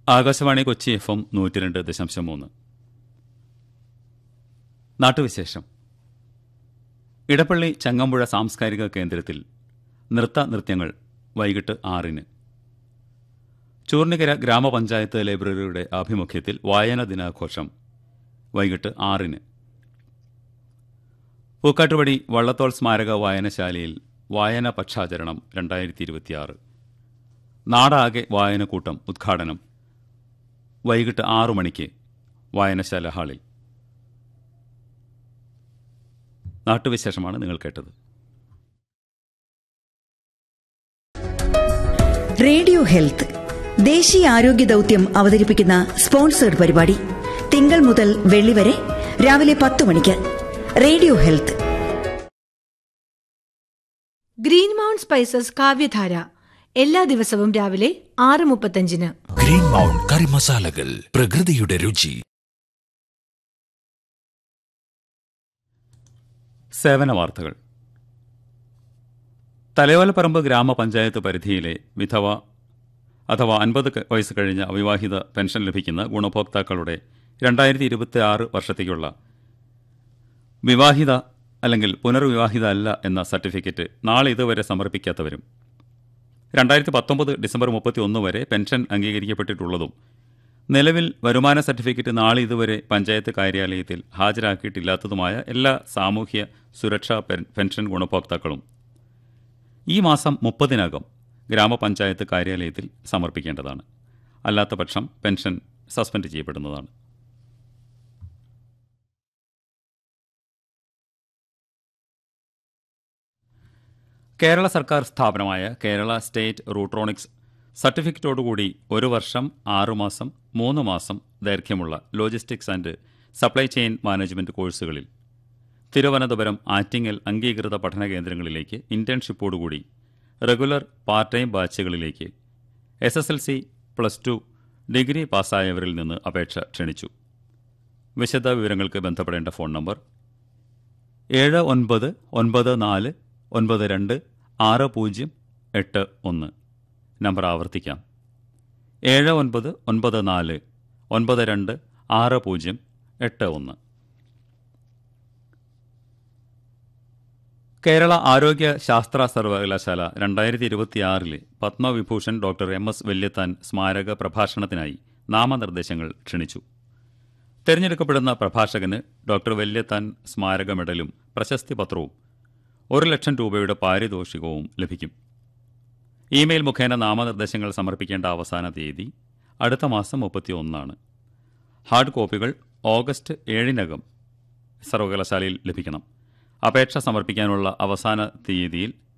Akashvani Kochi F M നൂറ്റി രണ്ട് ദശാംശം മൂന്ന് നാട്ടുവിശേഷം ഇടപ്പള്ളി ചങ്ങമ്പുഴ സാംസ്കാരിക കേന്ദ്രത്തിൽ നൃത്ത നൃത്യങ്ങൾ വൈകിട്ട് ആറിന് ചൂർണിക്കര ഗ്രാമപഞ്ചായത്ത് ലൈബ്രറിയുടെ ആഭിമുഖ്യത്തിൽ വായന ദിനാഘോഷം വൈകിട്ട് ആറിന് പൂക്കാട്ടുപടി വള്ളത്തോൾ സ്മാരക വായനശാലയിൽ വായന പക്ഷാചരണം രണ്ടായിരത്തി ഇരുപത്തിയാറ് നാടാകെ വായനക്കൂട്ടം ഉദ്ഘാടനം വൈകിട്ട് ആറു മണിക്ക് വായനശാല ഹാളിൽ നാട്ടുവിശേഷമാണ് നിങ്ങൾ കേട്ടത് റേഡിയോ ഹെൽത്ത് ദേശീയ ആരോഗ്യ ദൗത്യം അവതരിപ്പിക്കുന്ന സ്പോൺസേഡ് പരിപാടി തിങ്കൾ മുതൽ വെള്ളി വരെ രാവിലെ പത്ത് മണിക്ക് radio health green mount spices Kavyadhara എല്ലാ ദിവസവും രാവിലെ ആറ് മുപ്പത്തഞ്ചിന് ഗ്രീൻ മൗണ്ട് കറി മസാലകൾ പ്രകൃതിയുടെ രുചി സേവന വാർത്തകൾ തലയോലപ്പറമ്പ് ഗ്രാമപഞ്ചായത്ത് പരിധിയിലെ വിധവ അഥവാ അൻപത് വയസ്സ് കഴിഞ്ഞ അവിവാഹിത പെൻഷൻ ലഭിക്കുന്ന ഗുണഭോക്താക്കളുടെ രണ്ടായിരത്തി ഇരുപത്തി ആറ് വർഷത്തേക്കുള്ള വിവാഹിത അല്ലെങ്കിൽ പുനർവിവാഹിത അല്ല എന്ന സർട്ടിഫിക്കറ്റ് നാളെ ഇതുവരെ സമർപ്പിക്കാത്തവരും രണ്ടായിരത്തി പത്തൊമ്പത് ഡിസംബർ മുപ്പത്തി ഒന്ന് വരെ പെൻഷൻ അംഗീകരിക്കപ്പെട്ടിട്ടുള്ളതും നിലവിൽ വരുമാന സർട്ടിഫിക്കറ്റ് നാളെ ഇതുവരെ പഞ്ചായത്ത് കാര്യാലയത്തിൽ ഹാജരാക്കിയിട്ടില്ലാത്തതുമായ എല്ലാ സാമൂഹ്യ സുരക്ഷാ പെൻ- പെൻഷൻ ഗുണഭോക്താക്കളും ഈ മാസം മുപ്പതിനകം ഗ്രാമപഞ്ചായത്ത് കാര്യാലയത്തിൽ സമർപ്പിക്കേണ്ടതാണ് അല്ലാത്ത പക്ഷം പെൻഷൻ സസ്പെൻഡ് ചെയ്യപ്പെടുന്നതാണ് കേരള സർക്കാർ സ്ഥാപനമായ കേരള സ്റ്റേറ്റ് റൂട്രോണിക്സ് സർട്ടിഫിക്കറ്റോടുകൂടി ഒരു വർഷം ആറുമാസം മൂന്ന് മാസം ദൈർഘ്യമുള്ള logistics and supply chain management കോഴ്സുകളിൽ തിരുവനന്തപുരം ആറ്റിങ്ങൽ അംഗീകൃത പഠന കേന്ദ്രങ്ങളിലേക്ക് ഇന്റേൺഷിപ്പോടുകൂടി റെഗുലർ പാർട്ട് ടൈം ബാച്ചുകളിലേക്ക് S S L C plus two degree പാസ്സായവരിൽ നിന്ന് അപേക്ഷ ക്ഷണിച്ചു വിശദ വിവരങ്ങൾക്ക് ബന്ധപ്പെടേണ്ട ഫോൺ നമ്പർ ഏഴ് ഒൻപത് ഒൻപത് നാല് ഒൻപത് രണ്ട് ആറ് പൂജ്യം എട്ട് ഒന്ന് നമ്പർ ആവർത്തിക്കാം ഏഴ് ഒൻപത് ഒൻപത് നാല് ഒൻപത് രണ്ട് ആറ് പൂജ്യം എട്ട് ഒന്ന് കേരള ആരോഗ്യ ശാസ്ത്ര സർവകലാശാല രണ്ടായിരത്തി ഇരുപത്തിയാറിലെ Padma Vibhushan doctor M S Valiathan സ്മാരക പ്രഭാഷണത്തിനായി നാമനിർദ്ദേശങ്ങൾ ക്ഷണിച്ചു തെരഞ്ഞെടുക്കപ്പെടുന്ന പ്രഭാഷകന് ഡോക്ടർ വല്യത്താൻ സ്മാരക മെഡലും പ്രശസ്തി പത്രവും ഒരു ലക്ഷം രൂപയുടെ പാരിതോഷികവും ലഭിക്കും ഇമെയിൽ മുഖേന നാമനിർദ്ദേശങ്ങൾ സമർപ്പിക്കേണ്ട അവസാന തീയതി അടുത്ത മാസം മുപ്പത്തി ഒന്നാണ് ഹാർഡ് കോപ്പികൾ ഓഗസ്റ്റ് ഏഴിനകം സർവകലാശാലയിൽ ലഭിക്കണം അപേക്ഷ സമർപ്പിക്കാനുള്ള അവസാന തീയതിയിൽ